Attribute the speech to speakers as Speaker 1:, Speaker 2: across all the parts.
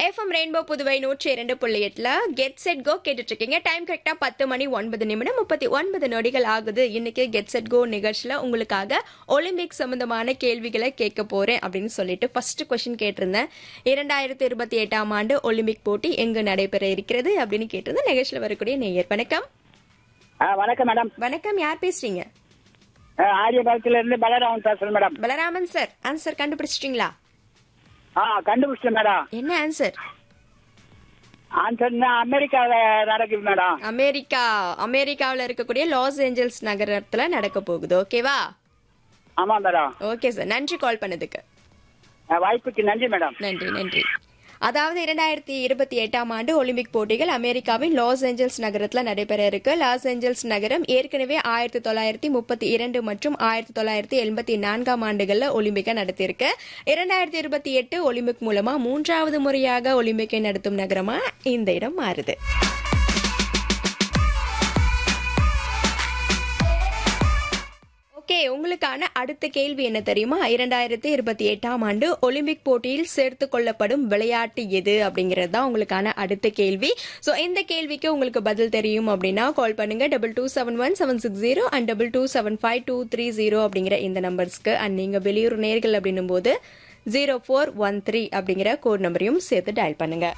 Speaker 1: FM rainbow Puduvai நூற்றி இரண்டு புள்ளி எட்டுல கெட் செட் கோ கேட்டுட்டு இருக்கீங்க டைம் கரெக்டா பத்து மணி ஒன்பது நிமிடம் முப்பத்தி ஒன்பது நொடிகள் ஆகுது இன்னைக்கு கெட் செட் கோ நிகழ்ச்சியில உங்களுக்காக ஒலிம்பிக் சம்பந்தமான கேள்விகளை கேட்க போறேன் அப்படின்னு சொல்லிட்டு ஃபர்ஸ்ட் கொஸ்டின் கேட்டிருந்தேன் இரண்டாயிரத்தி இருபத்தி எட்டாம் ஆண்டு ஒலிம்பிக் போட்டி எங்கு நடைபெற இருக்கிறது அப்படின்னு கேட்டிருந்தேன் நிகழ்ச்சியில் வரக்கூடிய நேயர் வணக்கம்
Speaker 2: ஆ, வணக்கம் மேடம்
Speaker 1: வணக்கம் யார் பேசுறீங்க
Speaker 2: ஆ, ஆரியபாளத்துல இருந்து பலராமன் பேசுறேன் மேடம்
Speaker 1: பலராமன் சார் ஆன்சர் கண்டுபிடிச்சிட்டீங்களா
Speaker 2: ஆ கண்டுபிடிச்சேன் மேடம்
Speaker 1: என்ன ஆன்சர்
Speaker 2: ஆன்சர் அமெரிக்காவில் நடக்குது மேடம்
Speaker 1: அமெரிக்கா அமெரிக்காவில் இருக்கக்கூடிய லாஸ் ஏஞ்சல்ஸ் நகரத்துல நடக்க போகுது ஓகேவா
Speaker 2: ஆமா மேடம்
Speaker 1: ஓகே சார் நன்றி கால் பண்ணதுக்கு
Speaker 2: ஆ, வாய்ப்புக்கு நன்றி மேடம்
Speaker 1: நன்றி நன்றி அதாவது இரண்டாயிரத்தி இருபத்தி எட்டாம் ஆண்டு ஒலிம்பிக் போட்டிகள் அமெரிக்காவின் லாஸ் ஏஞ்சல்ஸ் நகரத்தில் நடைபெற இருக்கு லாஸ் ஏஞ்சல்ஸ் நகரம் ஏற்கனவே ஆயிரத்தி தொள்ளாயிரத்தி முப்பத்தி இரண்டு மற்றும் ஆயிரத்தி தொள்ளாயிரத்தி எண்பத்தி நான்காம் ஆண்டுகளில் ஒலிம்பிக்கை நடத்தியிருக்கு இரண்டாயிரத்தி இருபத்தி எட்டு ஒலிம்பிக் மூலமா மூன்றாவது முறையாக ஒலிம்பிக்கை நடத்தும் நகரமா இந்த இடம் மாறுது ஓகே உங்களுக்கான அடுத்த கேள்வி என்ன தெரியுமா இரண்டாயிரத்தி இருபத்தி எட்டாம் ஆண்டு ஒலிம்பிக் போட்டியில் சேர்த்து கொள்ளப்படும் விளையாட்டு எது அப்படிங்கிறது தான் உங்களுக்கான அடுத்த கேள்வி ஸோ இந்த கேள்விக்கு உங்களுக்கு பதில் தெரியும் அப்படின்னா கால் பண்ணுங்க double two seven one seven six zero and double two seven five two three zero அப்படிங்கிற இந்த நம்பர்ஸ்க்கு அண்ட் நீங்க வெளியூர் நேர்கள் அப்படின்னும் போது ஜீரோ ஃபோர் ஒன் த்ரீ அப்படிங்கிற கோட் நம்பரையும் சேர்த்து டயல் பண்ணுங்க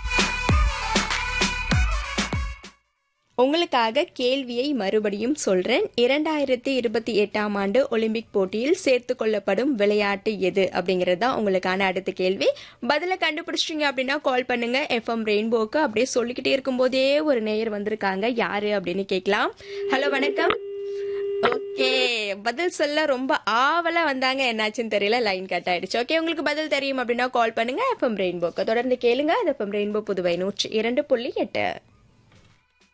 Speaker 1: உங்களுக்காக கேள்வியை மறுபடியும் சொல்றேன் இரண்டாயிரத்தி இருபத்தி எட்டாம் ஆண்டு ஒலிம்பிக் போட்டியில் சேர்த்து கொள்ளப்படும் விளையாட்டு எது அப்படிங்கிறது தான் உங்களுக்கான அடுத்த கேள்வி பதில கண்டுபிடிச்சிட்டீங்க அப்படின்னா கால் பண்ணுங்க எஃப்எம் ரெயின்போக்கு அப்படியே சொல்லிக்கிட்டே இருக்கும்போதே ஒரு நேயர் வந்திருக்காங்க யாரு அப்படின்னு கேட்கலாம் ஹலோ வணக்கம் ஓகே பதில் சொல்ல ரொம்ப ஆவலா வந்தாங்க என்னாச்சுன்னு தெரியல லைன் கட் ஆயிடுச்சு ஓகே உங்களுக்கு பதில் தெரியும் அப்படின்னா கால் பண்ணுங்க எஃப்எம் ரெயின்போக்கு தொடர்ந்து கேளுங்க அது எஃப்எம் ரெயின்போ புதுவை நூற்றி இரண்டு புள்ளி எட்டு